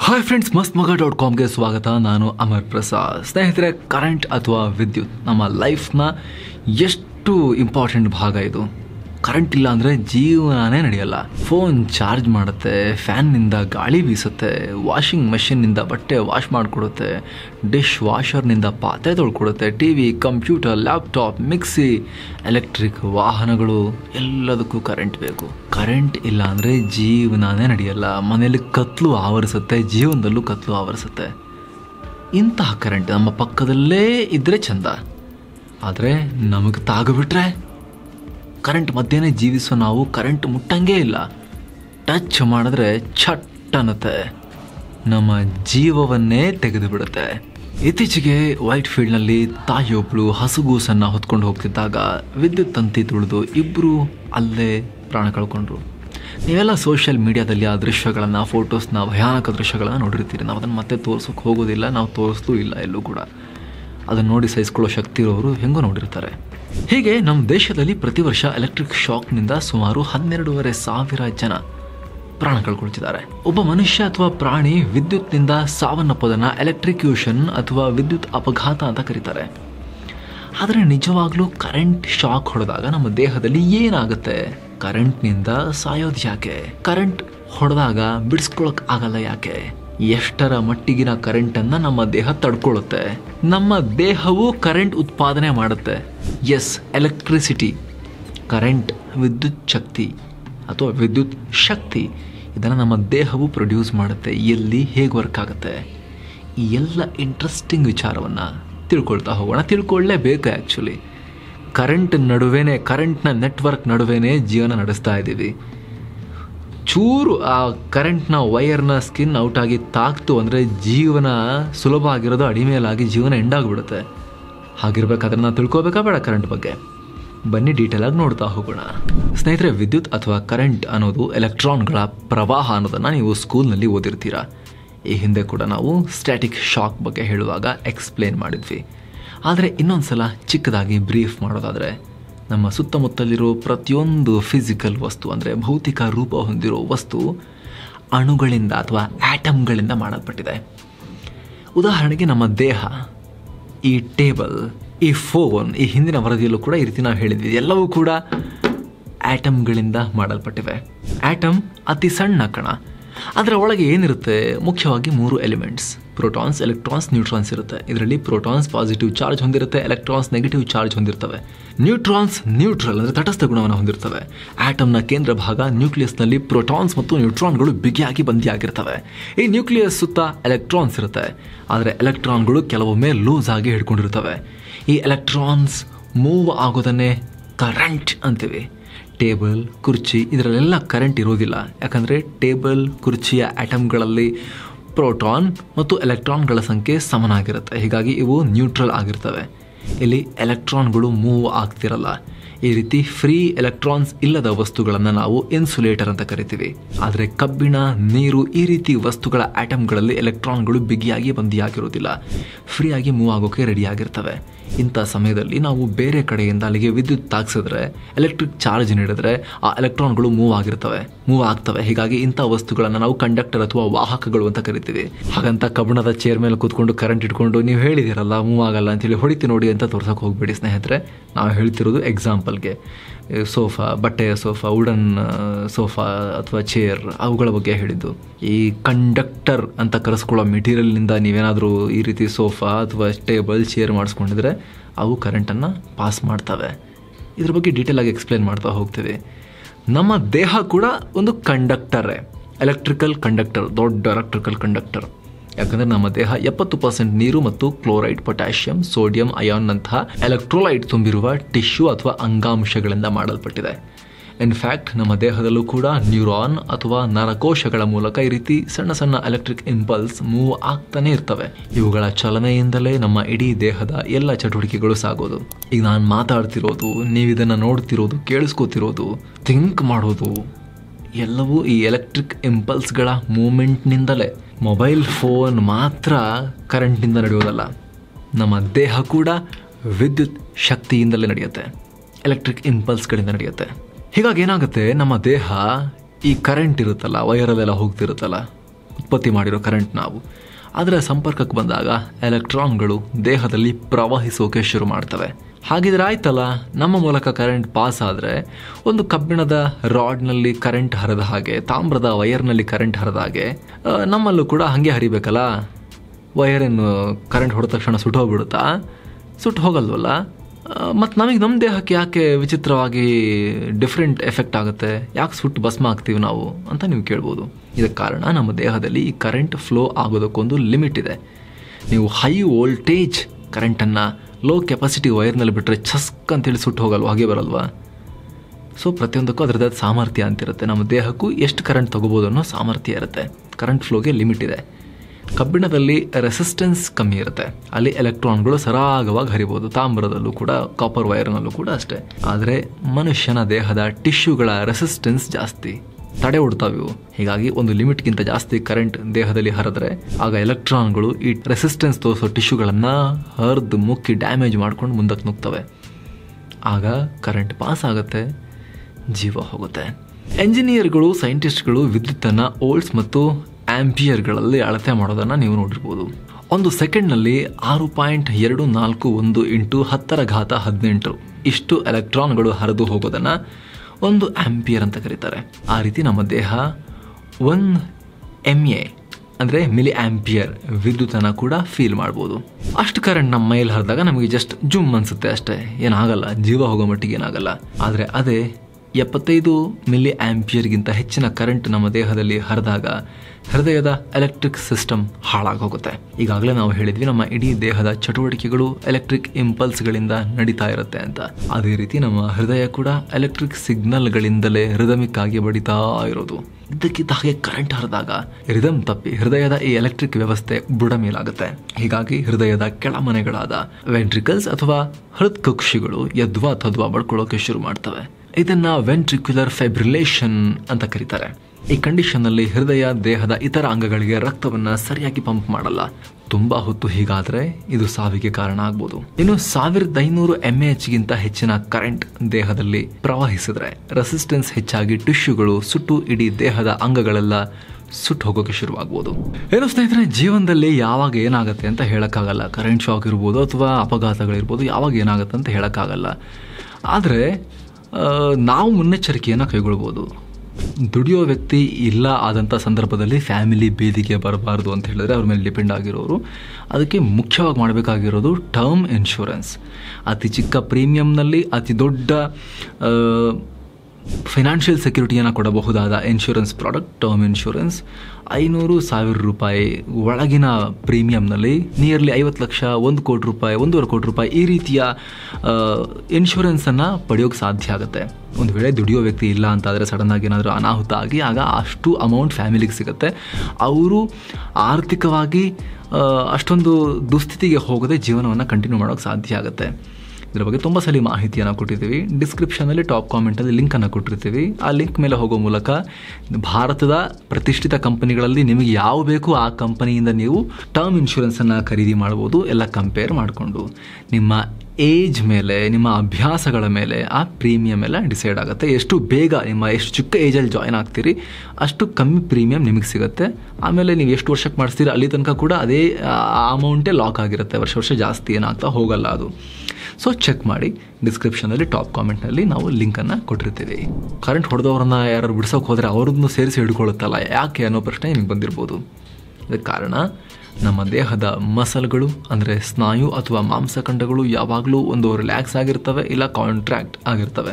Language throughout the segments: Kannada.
ಹಾಯ್ ಫ್ರೆಂಡ್ಸ್ ಮಸ್ತ್ ಮಗ ಡಾಟ್ ಕಾಮ್ಗೆ ಸ್ವಾಗತ ನಾನು ಅಮರ್ ಪ್ರಸಾದ್ ಸ್ನೇಹಿತರೆ ಕರೆಂಟ್ ಅಥವಾ ವಿದ್ಯುತ್ ನಮ್ಮ ಲೈಫ್ನ ಎಷ್ಟು ಇಂಪಾರ್ಟೆಂಟ್ ಭಾಗ ಇದು ಕರೆಂಟ್ ಇಲ್ಲ ಅಂದರೆ ಜೀವನನೇ ನಡೆಯಲ್ಲ ಫೋನ್ ಚಾರ್ಜ್ ಮಾಡುತ್ತೆ ಫ್ಯಾನ್ನಿಂದ ಗಾಳಿ ಬೀಸುತ್ತೆ ವಾಷಿಂಗ್ ಮಷಿನ್ನಿಂದ ಬಟ್ಟೆ ವಾಶ್ ಮಾಡಿಕೊಡುತ್ತೆ ಡಿಶ್ ವಾಷರ್ನಿಂದ ಪಾತ್ರೆ ತೊಳ್ಕೊಡುತ್ತೆ T V computer laptop mixie electric ವಾಹನಗಳು ಎಲ್ಲದಕ್ಕೂ ಕರೆಂಟ್ ಬೇಕು ಕರೆಂಟ್ ಇಲ್ಲ ಅಂದರೆ ಜೀವನನೇ ನಡೆಯಲ್ಲ ಮನೆಯಲ್ಲಿ ಕತ್ಲು ಆವರಿಸುತ್ತೆ ಜೀವನದಲ್ಲೂ ಕತ್ಲು ಆವರಿಸುತ್ತೆ ಇಂತಹ ಕರೆಂಟ್ ನಮ್ಮ ಪಕ್ಕದಲ್ಲೇ ಇದ್ದರೆ ಚಂದ ಆದರೆ ನಮಗೆ ತಾಗಬಿಟ್ರೆ ಕರೆಂಟ್ ಮಧ್ಯೆನೇ ಜೀವಿಸುವ ನಾವು ಕರೆಂಟ್ ಮುಟ್ಟಂಗೇ ಇಲ್ಲ ಟಚ್ ಮಾಡಿದ್ರೆ ಛಟ್ ಅನ್ನತ್ತೆ ನಮ್ಮ ಜೀವವನ್ನೇ ತೆಗೆದು ಬಿಡುತ್ತೆ ಇತ್ತೀಚೆಗೆ ವೈಟ್ ಫೀಲ್ಡ್ನಲ್ಲಿ ತಾಯಿಯೊಬ್ಬಳು ಹಸುಗೂಸನ್ನು ಹೊತ್ಕೊಂಡು ಹೋಗ್ತಿದ್ದಾಗ ವಿದ್ಯುತ್ ತಂತಿ ತುಳಿದು ಇಬ್ಬರು ಅಲ್ಲೇ ಪ್ರಾಣ ಕಳ್ಕೊಂಡ್ರು ನೀವೆಲ್ಲ ಸೋಷಿಯಲ್ ಮೀಡಿಯಾದಲ್ಲಿ ಆ ದೃಶ್ಯಗಳನ್ನು ಫೋಟೋಸ್ನ ಭಯಾನಕ ದೃಶ್ಯಗಳನ್ನು ನೋಡಿರ್ತೀರಿ ನಾವು ಅದನ್ನು ಮತ್ತೆ ತೋರ್ಸೋಕೆ ಹೋಗೋದಿಲ್ಲ ನಾವು ತೋರಿಸ್ಲೂ ಇಲ್ಲ ಎಲ್ಲೂ ಕೂಡ ಅದನ್ನು ನೋಡಿ ಸಹಿಸ್ಕೊಳ್ಳೋ ಶಕ್ತಿ ಇರೋರು ಹೆಂಗೋ ನೋಡಿರ್ತಾರೆ ಹೀಗೆ ನಮ್ಮ ದೇಶದಲ್ಲಿ ಪ್ರತಿ ವರ್ಷ ಎಲೆಕ್ಟ್ರಿಕ್ ಶಾಕ್ನಿಂದ ಸುಮಾರು ಹನ್ನೆರಡೂವರೆ ಸಾವಿರ ಜನ ಪ್ರಾಣ ಕಳ್ಕೊಳ್ತಿದ್ದಾರೆ ಒಬ್ಬ ಮನುಷ್ಯ ಅಥವಾ ಪ್ರಾಣಿ ವಿದ್ಯುತ್ನಿಂದ ಸಾವನ್ನಪ್ಪೋದನ್ನ ಎಲೆಕ್ಟ್ರಿಕ್ಯೂಷನ್ ಅಥವಾ ವಿದ್ಯುತ್ ಅಪಘಾತ ಅಂತ ಕರೀತಾರೆ ಆದರೆ ನಿಜವಾಗ್ಲೂ ಕರೆಂಟ್ ಶಾಕ್ ಹೊಡೆದಾಗ ನಮ್ಮ ದೇಹದಲ್ಲಿ ಏನಾಗುತ್ತೆ ಕರೆಂಟ್ನಿಂದ ಸಾಯೋದು ಯಾಕೆ ಕರೆಂಟ್ ಹೊಡೆದಾಗ ಬಿಡಿಸ್ಕೊಳಕ್ ಆಗಲ್ಲ ಯಾಕೆ ಎಷ್ಟರ ಮಟ್ಟಿಗಿನ ಕರೆಂಟನ್ನು ನಮ್ಮ ದೇಹ ತಡ್ಕೊಳ್ಳುತ್ತೆ ನಮ್ಮ ದೇಹವು ಕರೆಂಟ್ ಉತ್ಪಾದನೆ ಮಾಡುತ್ತೆ ಎಸ್ ಎಲೆಕ್ಟ್ರಿಸಿಟಿ ಕರೆಂಟ್ ವಿದ್ಯುತ್ ಶಕ್ತಿ ಅಥವಾ ವಿದ್ಯುತ್ ಶಕ್ತಿ ಇದನ್ನು ನಮ್ಮ ದೇಹವು ಪ್ರೊಡ್ಯೂಸ್ ಮಾಡುತ್ತೆ ಎಲ್ಲಿ ಹೇಗೆ ವರ್ಕ್ ಆಗುತ್ತೆ ಈ ಎಲ್ಲ ಇಂಟ್ರೆಸ್ಟಿಂಗ್ ವಿಚಾರವನ್ನು ತಿಳ್ಕೊಳ್ತಾ ಹೋಗೋಣ ತಿಳ್ಕೊಳ್ಳೇಬೇಕು ಆ್ಯಕ್ಚುಲಿ ಕರೆಂಟ್ ನಡುವೆನೇ ಕರೆಂಟ್ನ ನೆಟ್ವರ್ಕ್ ನಡುವೆನೇ ಜೀವನ ನಡೆಸ್ತಾ ಇದ್ದೀವಿ ಚೂರು ಆ ಕರೆಂಟ್ನ ವೈರ್ನ ಸ್ಕಿನ್ ಔಟ್ ಆಗಿ ತಾಕ್ತು ಅಂದರೆ ಜೀವನ ಸುಲಭ ಆಗಿರೋದು ಅಡಿಮೇಲಾಗಿ ಜೀವನ ಎಂಡಾಗ್ಬಿಡುತ್ತೆ ಹಾಗಿರ್ಬೇಕಾದ್ರೆ ನಾವು ತಿಳ್ಕೊಬೇಕಾ ಬೇಡ ಕರೆಂಟ್ ಬಗ್ಗೆ ಬನ್ನಿ ಡೀಟೇಲ್ ಆಗಿ ನೋಡ್ತಾ ಹೋಗೋಣ ಸ್ನೇಹಿತರೆ ವಿದ್ಯುತ್ ಅಥವಾ ಕರೆಂಟ್ ಅನ್ನೋದು ಎಲೆಕ್ಟ್ರಾನ್ಗಳ ಪ್ರವಾಹ ಅನ್ನೋದನ್ನು ನೀವು ಸ್ಕೂಲ್ನಲ್ಲಿ ಓದಿರ್ತೀರಾ ಈ ಹಿಂದೆ ಕೂಡ ನಾವು ಸ್ಟ್ಯಾಟಿಕ್ ಶಾಕ್ ಬಗ್ಗೆ ಹೇಳುವಾಗ ಎಕ್ಸ್ಪ್ಲೇನ್ ಮಾಡಿದ್ವಿ ಆದರೆ ಇನ್ನೊಂದು ಸಲ ಚಿಕ್ಕದಾಗಿ ಬ್ರೀಫ್ ಮಾಡೋದಾದರೆ ನಮ್ಮ ಸುತ್ತಮುತ್ತಲಿರೋ ಪ್ರತಿಯೊಂದು ಫಿಸಿಕಲ್ ವಸ್ತು ಅಂದರೆ ಭೌತಿಕ ರೂಪ ಹೊಂದಿರೋ ವಸ್ತು ಅಣುಗಳಿಂದ ಅಥವಾ ಆ್ಯಟಮ್ಗಳಿಂದ ಮಾಡಲ್ಪಟ್ಟಿದೆ ಉದಾಹರಣೆಗೆ ನಮ್ಮ ದೇಹ ಈ ಟೇಬಲ್ ಈ ಫೋನ್ ಈ ಹಿಂದಿನ ವರದಿಯಲ್ಲೂ ಕೂಡ ಈ ರೀತಿ ನಾವು ಹೇಳಿದ್ವಿ ಎಲ್ಲವೂ ಕೂಡ ಆ್ಯಟಮ್ಗಳಿಂದ ಮಾಡಲ್ಪಟ್ಟಿವೆ ಆ್ಯಟಮ್ ಅತಿ ಸಣ್ಣ ಕಣ ಅದರ ಒಳಗೆ ಏನಿರುತ್ತೆ ಮುಖ್ಯವಾಗಿ ಮೂರು ಎಲಿಮೆಂಟ್ಸ್ ಪ್ರೋಟಾನ್ಸ್ ಎಲೆಕ್ಟ್ರಾನ್ಸ್ ನ್ಯೂಟ್ರಾನ್ಸ್ ಇರುತ್ತೆ ಇದರಲ್ಲಿ ಪ್ರೋಟಾನ್ಸ್ ಪಾಸಿಟಿವ್ ಚಾರ್ಜ್ ಹೊಂದಿರುತ್ತೆ ಎಲೆಕ್ಟ್ರಾನ್ಸ್ ನೆಗೆಟಿವ್ ಚಾರ್ಜ್ ಹೊಂದಿರ್ತವೆ ನ್ಯೂಟ್ರಾನ್ಸ್ ನ್ಯೂಟ್ರಲ್ ಅಂದರೆ ತಟಸ್ಥ ಗುಣವನ್ನು ಹೊಂದಿರ್ತವೆ ಆಟಮ್ನ ಕೇಂದ್ರ ಭಾಗ ನ್ಯೂಕ್ಲಿಯಸ್ನಲ್ಲಿ ಪ್ರೋಟಾನ್ಸ್ ಮತ್ತು ನ್ಯೂಟ್ರಾನ್ಗಳು ಬಿಗಿಯಾಗಿ ಬಂದಿಯಾಗಿರ್ತವೆ ಈ ನ್ಯೂಕ್ಲಿಯಸ್ ಸುತ್ತ ಎಲೆಕ್ಟ್ರಾನ್ಸ್ ಇರುತ್ತೆ ಆದರೆ ಎಲೆಕ್ಟ್ರಾನ್ಗಳು ಕೆಲವೊಮ್ಮೆ ಲೂಸ್ ಆಗಿ ಹಿಡ್ಕೊಂಡಿರ್ತವೆ ಈ ಎಲೆಕ್ಟ್ರಾನ್ಸ್ ಮೂವ್ ಆಗೋದನ್ನೇ ಕರೆಂಟ್ ಅಂತೀವಿ ಟೇಬಲ್ ಕುರ್ಚಿ ಇದರಲ್ಲೆಲ್ಲ ಕರೆಂಟ್ ಇರೋದಿಲ್ಲ ಯಾಕಂದರೆ ಟೇಬಲ್ ಕುರ್ಚಿಯ ಆಟಮ್ಗಳಲ್ಲಿ ಪ್ರೋಟಾನ್ ಮತ್ತು ಎಲೆಕ್ಟ್ರಾನ್ಗಳ ಸಂಖ್ಯೆ ಸಮನಾಗಿರುತ್ತೆ ಹೀಗಾಗಿ ಇವು ನ್ಯೂಟ್ರಲ್ ಆಗಿರ್ತವೆ ಇಲ್ಲಿ ಎಲೆಕ್ಟ್ರಾನ್ಗಳು ಮೂವ್ ಆಗ್ತಿರಲ್ಲ ಈ ರೀತಿ ಫ್ರೀ ಎಲೆಕ್ಟ್ರಾನ್ಸ್ ಇಲ್ಲದ ವಸ್ತುಗಳನ್ನು ನಾವು ಇನ್ಸುಲೇಟರ್ ಅಂತ ಕರಿತೀವಿ ಆದರೆ ಕಬ್ಬಿಣ ನೀರು ಈ ರೀತಿ ವಸ್ತುಗಳ ಆಟಮ್ಗಳಲ್ಲಿ ಎಲೆಕ್ಟ್ರಾನ್ಗಳು ಬಿಗಿಯಾಗಿ ಬಂದಿಯಾಗಿರೋದಿಲ್ಲ ಫ್ರೀಯಾಗಿ ಮೂವ್ ಆಗೋಕೆ ರೆಡಿ ಆಗಿರ್ತವೆ ಇಂಥ ಸಮಯದಲ್ಲಿ ನಾವು ಬೇರೆ ಕಡೆಯಿಂದ ಅಲ್ಲಿಗೆ ವಿದ್ಯುತ್ ತಾಗಿಸಿದ್ರೆ ಎಲೆಕ್ಟ್ರಿಕ್ ಚಾರ್ಜ್ ನೀಡಿದ್ರೆ ಆ ಎಲೆಕ್ಟ್ರಾನ್ಗಳು ಮೂವ್ ಆಗಿರ್ತವೆ ಮೂವ್ ಆಗ್ತವೆ ಹೀಗಾಗಿ ಇಂಥ ವಸ್ತುಗಳನ್ನು ನಾವು ಕಂಡಕ್ಟರ್ ಅಥವಾ ವಾಹಕಗಳು ಅಂತ ಕರಿತೀವಿ ಹಾಗಂತ ಕಬ್ಬಣದ ಚೇರ್ ಮೇಲೆ ಕೂತ್ಕೊಂಡು ಕರೆಂಟ್ ಇಟ್ಕೊಂಡು ನೀವು ಹೇಳಿದಿರಲ್ಲ ಮೂವ್ ಆಗಲ್ಲ ಅಂತೇಳಿ ಹೊಡಿತಿ ನೋಡಿ ಅಂತ ತೋರ್ಸಕ್ಕೆ ಹೋಗ್ಬೇಡಿ ಸ್ನೇಹಿತರೆ ನಾವು ಹೇಳ್ತಿರೋದು ಎಕ್ಸಾಂಪಲ್ಗೆ ಸೋಫಾ ಬಟ್ಟೆಯ ಸೋಫಾ ವುಡನ್ ಸೋಫಾ ಅಥವಾ ಚೇರ್ ಅವುಗಳ ಬಗ್ಗೆ ಹೇಳಿದ್ದು ಈ ಕಂಡಕ್ಟರ್ ಅಂತ ಕರೆಸ್ಕೊಳ್ಳೋ ಮೆಟೀರಿಯಲ್ನಿಂದ ನೀವೇನಾದರೂ ಈ ರೀತಿ ಸೋಫಾ ಅಥವಾ ಟೇಬಲ್ ಚೇರ್ ಮಾಡಿಸ್ಕೊಂಡಿದ್ರೆ ಅವು ಕರೆಂಟನ್ನು ಪಾಸ್ ಮಾಡ್ತವೆ ಇದ್ರ ಬಗ್ಗೆ ಡೀಟೇಲ್ ಆಗಿ ಎಕ್ಸ್ಪ್ಲೇನ್ ಮಾಡ್ತಾ ಹೋಗ್ತೀವಿ ನಮ್ಮ ದೇಹ ಕೂಡ ಒಂದು ಕಂಡಕ್ಟರೇ ಎಲೆಕ್ಟ್ರಿಕಲ್ ಕಂಡಕ್ಟರ್ ದೊಡ್ಡ ಎಲೆಕ್ಟ್ರಿಕಲ್ ಕಂಡಕ್ಟರ್ ಯಾಕಂದರೆ ನಮ್ಮ ದೇಹ ಎಪ್ಪತ್ತು ಪರ್ಸೆಂಟ್ ನೀರು ಮತ್ತು ಕ್ಲೋರೈಡ್ ಪೊಟ್ಯಾಷಿಯಂ ಸೋಡಿಯಂ ಅಯಾನ್ನಂತಹ ಎಲೆಕ್ಟ್ರೋಲೈಟ್ ತುಂಬಿರುವ ಟಿಶ್ಯೂ ಅಥವಾ ಅಂಗಾಂಶಗಳಿಂದ ಮಾಡಲ್ಪಟ್ಟಿದೆ ಇನ್ಫ್ಯಾಕ್ಟ್ ನಮ್ಮ ದೇಹದಲ್ಲೂ ಕೂಡ ನ್ಯೂರಾನ್ ಅಥವಾ ನರಕೋಶಗಳ ಮೂಲಕ ಈ ರೀತಿ ಸಣ್ಣ ಸಣ್ಣ ಎಲೆಕ್ಟ್ರಿಕ್ ಇಂಪಲ್ಸ್ ಮೂವ್ ಆಗ್ತಾನೆ ಇರ್ತವೆ ಇವುಗಳ ಚಲನೆಯಿಂದಲೇ ನಮ್ಮ ಇಡೀ ದೇಹದ ಎಲ್ಲ ಚಟುವಟಿಕೆಗಳು ಸಾಗೋದು ಈಗ ನಾನು ಮಾತಾಡ್ತಿರೋದು ನೀವು ಇದನ್ನು ನೋಡ್ತಿರೋದು ಕೇಳಿಸ್ಕೋತಿರೋದು ಥಿಂಕ್ ಮಾಡೋದು ಎಲ್ಲವೂ ಈ ಎಲೆಕ್ಟ್ರಿಕ್ ಇಂಪಲ್ಸ್ಗಳ ಮೂಮೆಂಟ್ನಿಂದಲೇ ಮೊಬೈಲ್ ಫೋನ್ ಮಾತ್ರ ಕರೆಂಟ್ನಿಂದ ನಡೆಯೋದಲ್ಲ ನಮ್ಮ ದೇಹ ಕೂಡ ವಿದ್ಯುತ್ ಶಕ್ತಿಯಿಂದಲೇ ನಡೆಯುತ್ತೆ ಎಲೆಕ್ಟ್ರಿಕ್ ಇಂಪಲ್ಸ್ಗಳಿಂದ ನಡೆಯುತ್ತೆ ಹೀಗಾಗಿ ಏನಾಗುತ್ತೆ ನಮ್ಮ ದೇಹ ಈ ಕರೆಂಟ್ ಇರುತ್ತಲ್ಲ ವೈರಲ್ಲೆಲ್ಲ ಹೋಗ್ತಿರುತ್ತಲ್ಲ ಉತ್ಪತ್ತಿ ಮಾಡಿರೋ ಕರೆಂಟ್ ನಾವು ಅದರ ಸಂಪರ್ಕಕ್ಕೆ ಬಂದಾಗ ಎಲೆಕ್ಟ್ರಾನ್ಗಳು ದೇಹದಲ್ಲಿ ಪ್ರವಹಿಸೋಕೆ ಶುರು ಮಾಡ್ತವೆ ಹಾಗಿದ್ರೆ ಆಯ್ತಲ್ಲ ನಮ್ಮ ಮೂಲಕ ಕರೆಂಟ್ ಪಾಸ್ ಆದರೆ ಒಂದು ಕಬ್ಬಿಣದ ರಾಡ್ನಲ್ಲಿ ಕರೆಂಟ್ ಹರಿದ ಹಾಗೆ ತಾಮ್ರದ ವೈರ್ನಲ್ಲಿ ಕರೆಂಟ್ ಹರಿದ ಹಾಗೆ ಆ, ನಮ್ಮಲ್ಲೂ ಕೂಡ ಹಾಗೆ ಹರಿಬೇಕಲ್ಲ ವೈರನ್ನು ಕರೆಂಟ್ ಹೊಡೆದ ತಕ್ಷಣ ಸುಟ್ಟು ಹೋಗ್ಬಿಡುತ್ತಾ ಸುಟ್ಟು ಹೋಗಲ್ವಲ್ಲ ಮತ್ತು ನಮಗೆ ನಮ್ಮ ದೇಹಕ್ಕೆ ಯಾಕೆ ವಿಚಿತ್ರವಾಗಿ ಡಿಫ್ರೆಂಟ್ ಎಫೆಕ್ಟ್ ಆಗುತ್ತೆ ಯಾಕೆ ಸುಟ್ಟು ಭಸ್ಮ ಆಗ್ತೀವಿ ನಾವು ಅಂತ ನೀವು ಕೇಳ್ಬೋದು ಇದಕ್ಕೆ ಕಾರಣ ನಮ್ಮ ದೇಹದಲ್ಲಿ ಈ ಕರೆಂಟ್ ಫ್ಲೋ ಆಗೋದಕ್ಕೊಂದು ಲಿಮಿಟ್ ಇದೆ ನೀವು ಹೈ ವೋಲ್ಟೇಜ್ ಕರೆಂಟನ್ನು ಲೋ ಕೆಪಾಸಿಟಿ ವೈರ್ನಲ್ಲಿ ಬಿಟ್ಟರೆ ಚಸ್ಕ್ ಅಂತೇಳಿ ಸುಟ್ಟು ಹೋಗಲ್ವಾ ಹಾಗೆ ಬರಲ್ವಾ ಸೊ ಪ್ರತಿಯೊಂದಕ್ಕೂ ಅದರದ್ದು ಸಾಮರ್ಥ್ಯ ಅಂತಿರುತ್ತೆ ನಮ್ಮ ದೇಹಕ್ಕೂ ಎಷ್ಟು ಕರೆಂಟ್ ತಗೋಬೋದು ಅನ್ನೋ ಸಾಮರ್ಥ್ಯ ಇರುತ್ತೆ ಕರೆಂಟ್ ಫ್ಲೋಗೆ ಲಿಮಿಟ್ ಇದೆ ಕಬ್ಬಿಣದಲ್ಲಿ ರೆಸಿಸ್ಟೆನ್ಸ್ ಕಮ್ಮಿ ಇರುತ್ತೆ ಅಲ್ಲಿ ಎಲೆಕ್ಟ್ರಾನ್ಗಳು ಸರಾಗವಾಗಿ ಹರಿಬೋದು ತಾಮ್ರದಲ್ಲೂ ಕೂಡ ಕಾಪರ್ ವೈರ್ನಲ್ಲೂ ಕೂಡ ಅಷ್ಟೇ ಆದರೆ ಮನುಷ್ಯನ ದೇಹದ ಟಿಶ್ಯೂಗಳ ರೆಸಿಸ್ಟೆನ್ಸ್ ಜಾಸ್ತಿ ತಡೆ ಹೊಡ್ತಾವೆ ಇವು ಹೀಗಾಗಿ ಒಂದು ಲಿಮಿಟ್ಗಿಂತ ಜಾಸ್ತಿ ಕರೆಂಟ್ ದೇಹದಲ್ಲಿ ಹರಿದ್ರೆ ಆಗ ಎಲೆಕ್ಟ್ರಾನ್ಗಳು ಈ ರೆಸಿಸ್ಟೆನ್ಸ್ ತೋರಿಸೋ ಟಿಶ್ಯೂಗಳನ್ನು ಹರಿದು ಮುಕ್ಕಿ ಡ್ಯಾಮೇಜ್ ಮಾಡ್ಕೊಂಡು ಮುಂದಕ್ಕೆ ನುಗ್ತವೆ ಆಗ ಕರೆಂಟ್ ಪಾಸ್ ಆಗುತ್ತೆ ಜೀವ ಹೋಗುತ್ತೆ ಎಂಜಿನಿಯರ್ಗಳು ಸೈಂಟಿಸ್ಟ್ಗಳು ವಿದ್ಯುತ್ತನ್ನು ಓಲ್ಡ್ಸ್ ಮತ್ತು ಆಂಪಿಯರ್ಗಳಲ್ಲಿ ಅಳತೆ ಮಾಡೋದನ್ನು ನೀವು ನೋಡಿರ್ಬೋದು ಒಂದು ಸೆಕೆಂಡ್ನಲ್ಲಿ ಆರು ಪಾಯಿಂಟ್ ಎರಡು ನಾಲ್ಕು ಒಂದು ಇಂಟು ಹತ್ತರ ಘಾತ ಹದಿನೆಂಟು ಇಷ್ಟು ಎಲೆಕ್ಟ್ರಾನ್ಗಳು ಹರಿದು ಹೋಗೋದನ್ನು ಒಂದು ಆಂಪಿಯರ್ ಅಂತ ಕರೀತಾರೆ ಆ ರೀತಿ ನಮ್ಮ ದೇಹ ಒನ್ ಎಮ್ ಎ ಅಂದರೆ ಮಿಲಿ ಆಂಪಿಯರ್ ವಿದ್ಯುತ್ತನ್ನು ಕೂಡ ಫೀಲ್ ಮಾಡ್ಬೋದು ಅಷ್ಟು ಕರೆಂಟ್ ನಮ್ಮ ಮೈಲಿ ಹರಿದಾಗ ನಮಗೆ ಜಸ್ಟ್ ಜುಮ್ ಅನಿಸುತ್ತೆ ಅಷ್ಟೇ ಏನಾಗಲ್ಲ ಜೀವ ಹೋಗೋ ಮಟ್ಟಿಗೆ ಏನಾಗಲ್ಲ ಆದರೆ ಅದೇ ಎಪ್ಪತ್ತೈದು ಮಿಲಿ ಆಂಪಿಯರ್ಗಿಂತ ಹೆಚ್ಚಿನ ಕರೆಂಟ್ ನಮ್ಮ ದೇಹದಲ್ಲಿ ಹರಿದಾಗ ಹೃದಯದ ಎಲೆಕ್ಟ್ರಿಕ್ ಸಿಸ್ಟಮ್ ಹಾಳಾಗಿ ಹೋಗುತ್ತೆ ಈಗಾಗಲೇ ನಾವು ಹೇಳಿದ್ವಿ ನಮ್ಮ ಇಡೀ ದೇಹದ ಚಟುವಟಿಕೆಗಳು ಎಲೆಕ್ಟ್ರಿಕ್ ಇಂಪಲ್ಸ್ಗಳಿಂದ ನಡೀತಾ ಇರುತ್ತೆ ಅಂತ ಅದೇ ರೀತಿ ನಮ್ಮ ಹೃದಯ ಕೂಡ ಎಲೆಕ್ಟ್ರಿಕ್ ಸಿಗ್ನಲ್ಗಳಿಂದಲೇ ರಿದಮಿಕ್ ಆಗಿ ಬಡಿತಾ ಇರೋದು ಇದಕ್ಕಿದ್ದ ಹಾಗೆ ಕರೆಂಟ್ ಹರಿದಾಗ ರಿದಮ್ ತಪ್ಪಿ ಹೃದಯದ ಈ ಎಲೆಕ್ಟ್ರಿಕ್ ವ್ಯವಸ್ಥೆ ಬುಡ ಮೇಲಾಗುತ್ತೆ ಹೀಗಾಗಿ ಹೃದಯದ ಕೆಳಮನೆಗಳಾದ ವೆಂಟ್ರಿಕಲ್ಸ್ ಅಥವಾ ಹೃತ್ಕಕ್ಷಿಗಳು ಯದ್ವಾ ತದ್ವಾ ಬಡ್ಕೊಳ್ಳೋಕೆ ಶುರು ಮಾಡ್ತವೆ ಇದನ್ನ ವೆಂಟ್ರಿಕ್ಯುಲರ್ ಫೆಬ್ರಿಲೇಷನ್ ಅಂತ ಕರೀತಾರೆ ಈ ಕಂಡೀಷನ್ ಅಲ್ಲಿ ಹೃದಯ ದೇಹದ ಇತರ ಅಂಗಗಳಿಗೆ ರಕ್ತವನ್ನ ಸರಿಯಾಗಿ ಪಂಪ್ ಮಾಡಲ್ಲ ತುಂಬಾ ಹೊತ್ತು ಹೀಗಾದ್ರೆ ಇದು ಸಾವಿಗೆ ಕಾರಣ ಆಗ್ಬೋದು ಇನ್ನು ಸಾವಿರದ ಐನೂರು ಎಂ ಗಿಂತ ಹೆಚ್ಚಿನ ಕರೆಂಟ್ ದೇಹದಲ್ಲಿ ಪ್ರವಹಿಸಿದ್ರೆ ರೆಸಿಸ್ಟೆನ್ಸ್ ಹೆಚ್ಚಾಗಿ ಟಿಶ್ಯೂಗಳು ಸುಟ್ಟು ಇಡೀ ದೇಹದ ಅಂಗಗಳೆಲ್ಲ ಸುಟ್ಟು ಹೋಗೋಕೆ ಶುರುವಾಗ್ಬೋದು ಏನು ಸ್ನೇಹಿತರೆ ಜೀವನದಲ್ಲಿ ಯಾವಾಗ ಏನಾಗುತ್ತೆ ಅಂತ ಹೇಳಕ್ಕಾಗಲ್ಲ ಕರೆಂಟ್ ಶಾಕ್ ಇರ್ಬೋದು ಅಥವಾ ಅಪಘಾತಗಳಿರ್ಬೋದು ಯಾವಾಗ ಏನಾಗುತ್ತೆ ಅಂತ ಹೇಳಕ್ಕಾಗಲ್ಲ ಆದರೆ ನಾವು ಮುನ್ನೆಚ್ಚರಿಕೆಯನ್ನು ಕೈಗೊಳ್ಬೋದು ದುಡಿಯೋ ವ್ಯಕ್ತಿ ಇಲ್ಲ ಆದಂಥ ಸಂದರ್ಭದಲ್ಲಿ ಫ್ಯಾಮಿಲಿ ಬೇದಿಗೆ ಬರಬಾರ್ದು ಅಂತ ಹೇಳಿದ್ರೆ ಅವ್ರ ಮೇಲೆ ಡಿಪೆಂಡ್ ಆಗಿರೋರು ಅದಕ್ಕೆ ಮುಖ್ಯವಾಗಿ ಮಾಡಬೇಕಾಗಿರೋದು ಟರ್ಮ್ ಇನ್ಶೂರೆನ್ಸ್ ಅತಿ ಚಿಕ್ಕ ಪ್ರೀಮಿಯಂನಲ್ಲಿ ಅತಿ ದೊಡ್ಡ ಫೈನಾನ್ಷಿಯಲ್ ಸೆಕ್ಯೂರಿಟಿಯನ್ನು ಕೊಡಬಹುದಾದ ಇನ್ಶೂರೆನ್ಸ್ ಪ್ರಾಡಕ್ಟ್ ಟರ್ಮ್ ಇನ್ಶೂರೆನ್ಸ್ ಐನೂರು ಸಾವಿರ ರೂಪಾಯಿ ಒಳಗಿನ ಪ್ರೀಮಿಯಂನಲ್ಲಿ ನಿಯರ್ಲಿ ಐವತ್ತು ಲಕ್ಷ ಒಂದು ಕೋಟಿ ರೂಪಾಯಿ ಒಂದೂವರೆ ಕೋಟಿ ರೂಪಾಯಿ ಈ ರೀತಿಯ ಇನ್ಶೂರೆನ್ಸನ್ನು ಪಡೆಯೋಕ್ಕೆ ಸಾಧ್ಯ ಆಗುತ್ತೆ ಒಂದು ವೇಳೆ ದುಡಿಯೋ ವ್ಯಕ್ತಿ ಇಲ್ಲ ಅಂತಾದರೆ ಸಡನ್ನಾಗಿ ಏನಾದರೂ ಅನಾಹುತ ಆಗಿ ಆಗ ಅಷ್ಟು ಅಮೌಂಟ್ ಫ್ಯಾಮಿಲಿಗೆ ಸಿಗುತ್ತೆ ಅವರು ಆರ್ಥಿಕವಾಗಿ ಅಷ್ಟೊಂದು ದುಸ್ಥಿತಿಗೆ ಹೋಗದೆ ಜೀವನವನ್ನು ಕಂಟಿನ್ಯೂ ಮಾಡೋಕ್ಕೆ ಸಾಧ್ಯ ಆಗುತ್ತೆ ಇದರ ಬಗ್ಗೆ ತುಂಬ ಸಲ ಮಾಹಿತಿಯನ್ನು ಕೊಟ್ಟಿದ್ದೀವಿ ಡಿಸ್ಕ್ರಿಪ್ಷನಲ್ಲಿ ಟಾಪ್ ಕಾಮೆಂಟಲ್ಲಿ ಲಿಂಕನ್ನು ಕೊಟ್ಟಿರ್ತೀವಿ ಆ ಲಿಂಕ್ ಮೇಲೆ ಹೋಗೋ ಮೂಲಕ ಭಾರತದ ಪ್ರತಿಷ್ಠಿತ ಕಂಪನಿಗಳಲ್ಲಿ ನಿಮಗೆ ಯಾವ ಬೇಕು ಆ ಕಂಪನಿಯಿಂದ ನೀವು ಟರ್ಮ್ ಇನ್ಶೂರೆನ್ಸನ್ನು ಖರೀದಿ ಮಾಡ್ಬೋದು ಎಲ್ಲ ಕಂಪೇರ್ ಮಾಡಿಕೊಂಡು ನಿಮ್ಮ ಏಜ್ ಮೇಲೆ ನಿಮ್ಮ ಅಭ್ಯಾಸಗಳ ಮೇಲೆ ಆ ಪ್ರೀಮಿಯಮ್ ಎಲ್ಲ ಡಿಸೈಡ್ ಆಗುತ್ತೆ ಎಷ್ಟು ಬೇಗ ನಿಮ್ಮ ಎಷ್ಟು ಚಿಕ್ಕ ಏಜಲ್ಲಿ ಜಾಯ್ನ್ ಆಗ್ತೀರಿ ಅಷ್ಟು ಕಮ್ಮಿ ಪ್ರೀಮಿಯಂ ನಿಮಗೆ ಸಿಗುತ್ತೆ ಆಮೇಲೆ ನೀವು ಎಷ್ಟು ವರ್ಷಕ್ಕೆ ಮಾಡಿಸ್ತೀರಿ ಅಲ್ಲಿ ತನಕ ಕೂಡ ಅದೇ ಆ ಅಮೌಂಟೇ ಲಾಕ್ ಆಗಿರುತ್ತೆ ವರ್ಷ ವರ್ಷ ಜಾಸ್ತಿ ಏನಾಗ್ತಾ ಹೋಗಲ್ಲ ಅದು ಸೊ ಚೆಕ್ ಮಾಡಿ ಡಿಸ್ಕ್ರಿಪ್ಷನಲ್ಲಿ ಟಾಪ್ ಕಾಮೆಂಟ್ನಲ್ಲಿ ನಾವು ಲಿಂಕನ್ನು ಕೊಟ್ಟಿರ್ತೀವಿ ಕರೆಂಟ್ ಹೊಡೆದವ್ರನ್ನ ಯಾರು ಬಿಡ್ಸೋಕೆ ಹೋದರೆ ಅವ್ರದ್ದು ಸೇರಿಸಿ ಹಿಡ್ಕೊಳ್ಳುತ್ತಲ್ಲ ಯಾಕೆ ಅನ್ನೋ ಪ್ರಶ್ನೆ ನಿಮಗೆ ಬಂದಿರ್ಬೋದು ಇದಕ್ಕೆ ಕಾರಣ ನಮ್ಮ ದೇಹದ ಮಸಲ್ಗಳು ಅಂದರೆ ಸ್ನಾಯು ಅಥವಾ ಮಾಂಸಖಂಡಗಳು ಯಾವಾಗಲೂ ಒಂದು ರಿಲ್ಯಾಕ್ಸ್ ಆಗಿರ್ತವೆ ಇಲ್ಲ ಕಾಂಟ್ರಾಕ್ಟ್ ಆಗಿರ್ತವೆ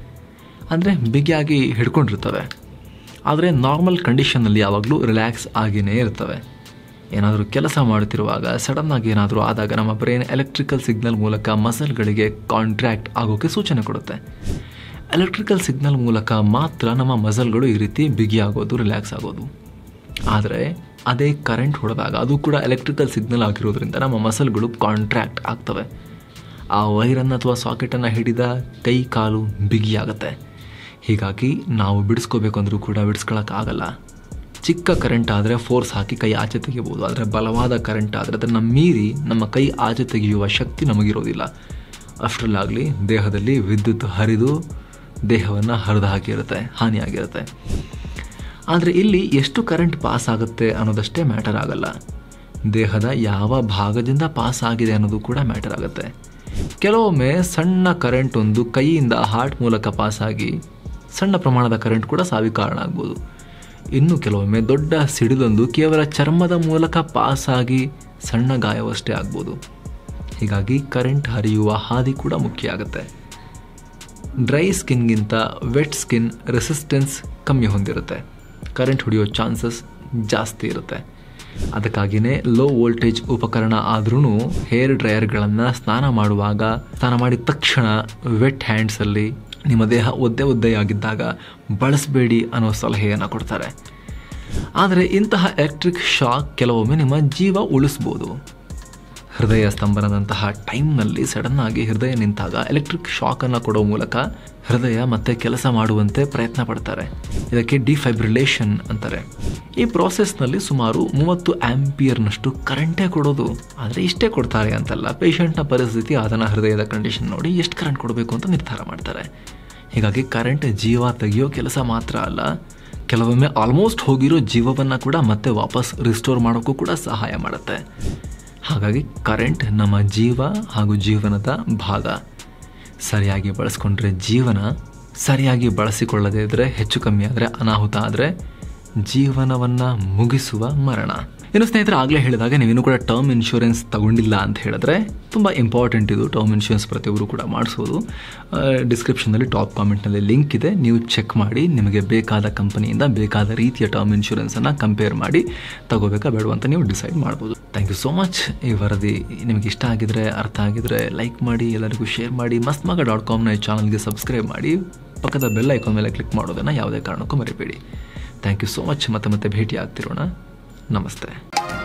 ಅಂದರೆ ಬಿಗಿಯಾಗಿ ಹಿಡ್ಕೊಂಡಿರ್ತವೆ ಆದರೆ ನಾರ್ಮಲ್ ಕಂಡೀಷನ್ನಲ್ಲಿ ಯಾವಾಗಲೂ ರಿಲ್ಯಾಕ್ಸ್ ಆಗಿಯೇ ಇರ್ತವೆ ಏನಾದರೂ ಕೆಲಸ ಮಾಡುತ್ತಿರುವಾಗ ಸಡನ್ನಾಗಿ ಏನಾದರೂ ಆದಾಗ ನಮ್ಮ ಬ್ರೈನ್ ಎಲೆಕ್ಟ್ರಿಕಲ್ ಸಿಗ್ನಲ್ ಮೂಲಕ ಮಸಲ್ಗಳಿಗೆ ಕಾಂಟ್ರಾಕ್ಟ್ ಆಗೋಕ್ಕೆ ಸೂಚನೆ ಕೊಡುತ್ತೆ ಎಲೆಕ್ಟ್ರಿಕಲ್ ಸಿಗ್ನಲ್ ಮೂಲಕ ಮಾತ್ರ ನಮ್ಮ ಮಸಲ್ಗಳು ಈ ರೀತಿ ಬಿಗಿಯಾಗೋದು ರಿಲ್ಯಾಕ್ಸ್ ಆಗೋದು ಆದರೆ ಅದೇ ಕರೆಂಟ್ ಹೊಡೆದಾಗ ಅದು ಕೂಡ ಎಲೆಕ್ಟ್ರಿಕಲ್ ಸಿಗ್ನಲ್ ಆಗಿರೋದ್ರಿಂದ ನಮ್ಮ ಮಸಲ್ಗಳು ಕಾಂಟ್ರಾಕ್ಟ್ ಆಗ್ತವೆ ಆ ವೈರನ್ನು ಅಥವಾ ಸಾಕೆಟನ್ನು ಹಿಡಿದ ಕೈ ಕಾಲು ಬಿಗಿಯಾಗುತ್ತೆ ಹೀಗಾಗಿ ನಾವು ಬಿಡಿಸ್ಕೋಬೇಕು ಅಂದರೂ ಕೂಡ ಬಿಡಿಸ್ಕೊಳ್ಳೋಕ್ಕಾಗಲ್ಲ ಚಿಕ್ಕ ಕರೆಂಟ್ ಆದರೆ ಫೋರ್ಸ್ ಹಾಕಿ ಕೈ ಆಚೆ ತೆಗಿಬೋದು ಆದರೆ ಬಲವಾದ ಕರೆಂಟ್ ಆದರೆ ಅದನ್ನು ಮೀರಿ ನಮ್ಮ ಕೈ ಆಚೆ ತೆಗೆಯುವ ಶಕ್ತಿ ನಮಗಿರೋದಿಲ್ಲ ಅಷ್ಟರಲ್ಲಾಗಲಿ ದೇಹದಲ್ಲಿ ವಿದ್ಯುತ್ ಹರಿದು ದೇಹವನ್ನು ಹರಿದು ಹಾಕಿರುತ್ತೆ ಹಾನಿಯಾಗಿರುತ್ತೆ ಆದರೆ ಇಲ್ಲಿ ಎಷ್ಟು ಕರೆಂಟ್ ಪಾಸ್ ಆಗುತ್ತೆ ಅನ್ನೋದಷ್ಟೇ ಮ್ಯಾಟರ್ ಆಗಲ್ಲ ದೇಹದ ಯಾವ ಭಾಗದಿಂದ ಪಾಸ್ ಆಗಿದೆ ಅನ್ನೋದು ಕೂಡ ಮ್ಯಾಟರ್ ಆಗುತ್ತೆ ಕೆಲವೊಮ್ಮೆ ಸಣ್ಣ ಕರೆಂಟ್ ಒಂದು ಕೈಯಿಂದ ಹಾರ್ಟ್ ಮೂಲಕ ಪಾಸ್ ಆಗಿ ಸಣ್ಣ ಪ್ರಮಾಣದ ಕರೆಂಟ್ ಕೂಡ ಸಾವಿಗೆ ಕಾರಣ ಆಗ್ಬೋದು ಇನ್ನು ಕೆಲವೊಮ್ಮೆ ದೊಡ್ಡ ಸಿಡಿಲೊಂದು ಕೇವಲ ಚರ್ಮದ ಮೂಲಕ ಪಾಸ್ ಆಗಿ ಸಣ್ಣ ಗಾಯವಷ್ಟೇ ಆಗ್ಬೋದು ಹೀಗಾಗಿ ಕರೆಂಟ್ ಹರಿಯುವ ಹಾದಿ ಕೂಡ ಮುಖ್ಯ ಆಗುತ್ತೆ ಡ್ರೈ ಸ್ಕಿನ್ಗಿಂತ ವೆಟ್ ಸ್ಕಿನ್ ರೆಸಿಸ್ಟೆನ್ಸ್ ಕಮ್ಮಿ ಹೊಂದಿರುತ್ತೆ ಕರೆಂಟ್ ಹೊಡೆಯೋ ಚಾನ್ಸಸ್ ಜಾಸ್ತಿ ಇರುತ್ತೆ ಅದಕ್ಕಾಗಿಯೇ ಲೋ ವೋಲ್ಟೇಜ್ ಉಪಕರಣ ಆದ್ರೂ ಹೇರ್ ಡ್ರೈಯರ್ಗಳನ್ನು ಸ್ನಾನ ಮಾಡುವಾಗ ಸ್ನಾನ ಮಾಡಿದ ತಕ್ಷಣ ವೆಟ್ ಹ್ಯಾಂಡ್ಸಲ್ಲಿ ನಿಮ್ಮ ದೇಹ ಒದ್ದೆ ಒದ್ದೆಯಾಗಿದ್ದಾಗ ಬಳಸಬೇಡಿ ಅನ್ನೋ ಸಲಹೆಯನ್ನು ಕೊಡ್ತಾರೆ ಆದರೆ ಇಂತಹ ಎಲೆಕ್ಟ್ರಿಕ್ ಶಾಕ್ ಕೆಲವೊಮ್ಮೆ ನಿಮ್ಮ ಜೀವ ಉಳಿಸ್ಬೋದು ಹೃದಯ ಸ್ತಂಭನದಂತಹ ಟೈಮ್ನಲ್ಲಿ ಸಡನ್ ಆಗಿ ಹೃದಯ ನಿಂತಾಗ ಎಲೆಕ್ಟ್ರಿಕ್ ಶಾಕನ್ನು ಕೊಡೋ ಮೂಲಕ ಹೃದಯ ಮತ್ತೆ ಕೆಲಸ ಮಾಡುವಂತೆ ಪ್ರಯತ್ನ ಪಡ್ತಾರೆ ಇದಕ್ಕೆ ಡಿಫೈಬ್ರಿಲೇಷನ್ ಅಂತಾರೆ ಈ ಪ್ರಾಸೆಸ್ನಲ್ಲಿ ಸುಮಾರು ಮೂವತ್ತು ಆಂಪಿಯರ್ನಷ್ಟು ಕರೆಂಟೇ ಕೊಡೋದು ಆದರೆ ಇಷ್ಟೇ ಕೊಡ್ತಾರೆ ಅಂತಲ್ಲ ಪೇಷಂಟ್ನ ಪರಿಸ್ಥಿತಿ ಅದನ್ನ ಹೃದಯದ ಕಂಡೀಷನ್ ನೋಡಿ ಎಷ್ಟು ಕರೆಂಟ್ ಕೊಡಬೇಕು ಅಂತ ನಿರ್ಧಾರ ಮಾಡ್ತಾರೆ ಹೀಗಾಗಿ ಕರೆಂಟ್ ಜೀವ ತೆಗೆಯೋ ಕೆಲಸ ಮಾತ್ರ ಅಲ್ಲ ಕೆಲವೊಮ್ಮೆ ಆಲ್ಮೋಸ್ಟ್ ಹೋಗಿರೋ ಜೀವವನ್ನು ಕೂಡ ಮತ್ತೆ ವಾಪಸ್ ರಿಸ್ಟೋರ್ ಮಾಡೋಕ್ಕೂ ಕೂಡ ಸಹಾಯ ಮಾಡುತ್ತೆ ಹಾಗಾಗಿ ಕರೆಂಟ್ ನಮ್ಮ ಜೀವ ಹಾಗೂ ಜೀವನದ ಭಾಗ ಸರಿಯಾಗಿ ಬಳಸ್ಕೊಂಡ್ರೆ ಜೀವನ ಸರಿಯಾಗಿ ಬಳಸಿಕೊಳ್ಳದೇ ಇದ್ದರೆ ಹೆಚ್ಚು ಕಮ್ಮಿ ಆದರೆ ಅನಾಹುತ ಆದರೆ ಜೀವನವನ್ನು ಮುಗಿಸುವ ಮರಣ ಇನ್ನು ಸ್ನೇಹಿತರೆ ಆಗಲೇ ಹೇಳಿದಾಗ ನೀವೇನು ಕೂಡ ಟರ್ಮ್ ಇನ್ಶೂರೆನ್ಸ್ ತಗೊಂಡಿಲ್ಲ ಅಂತ ಹೇಳಿದ್ರೆ ತುಂಬ ಇಂಪಾರ್ಟೆಂಟ್ ಇದು ಟರ್ಮ್ ಇನ್ಶೂರೆನ್ಸ್ ಪ್ರತಿಯೊಬ್ಬರು ಕೂಡ ಮಾಡಿಸೋದು ಡಿಸ್ಕ್ರಿಪ್ಷನಲ್ಲಿ ಟಾಪ್ ಕಾಮೆಂಟ್ನಲ್ಲಿ ಲಿಂಕ್ ಇದೆ ನೀವು ಚೆಕ್ ಮಾಡಿ ನಿಮಗೆ ಬೇಕಾದ ಕಂಪನಿಯಿಂದ ಬೇಕಾದ ರೀತಿಯ ಟರ್ಮ್ ಇನ್ಶೂರೆನ್ಸನ್ನು ಕಂಪೇರ್ ಮಾಡಿ ತಗೋಬೇಕಾ ಬೇಡ ಅಂತ ನೀವು ಡಿಸೈಡ್ ಮಾಡ್ಬೋದು ಥ್ಯಾಂಕ್ ಯು ಸೋ ಮಚ್ ಈ ವರದಿ ನಿಮಗೆ ಇಷ್ಟ ಆಗಿದ್ರೆ ಅರ್ಥ ಆಗಿದ್ರೆ ಲೈಕ್ ಮಾಡಿ ಎಲ್ಲರಿಗೂ ಶೇರ್ ಮಾಡಿ ಮಸ್ತ್ ಮಗ ಡಾಟ್ ಕಾಮ್ನ ಈ ಚಾನಲ್ಗೆ ಸಬ್ಸ್ಕ್ರೈಬ್ ಮಾಡಿ ಪಕ್ಕದ ಬೆಲ್ ಐಕಾನ್ ಮೇಲೆ ಕ್ಲಿಕ್ ಮಾಡೋದನ್ನು ಯಾವುದೇ ಕಾರಣಕ್ಕೂ ಮರಿಬೇಡಿ ಥ್ಯಾಂಕ್ ಯು ಸೋ ಮಚ್ ಮತ್ತೆ ಮತ್ತೆ ಭೇಟಿ ಆಗ್ತಿರೋಣ ನಮಸ್ತೆ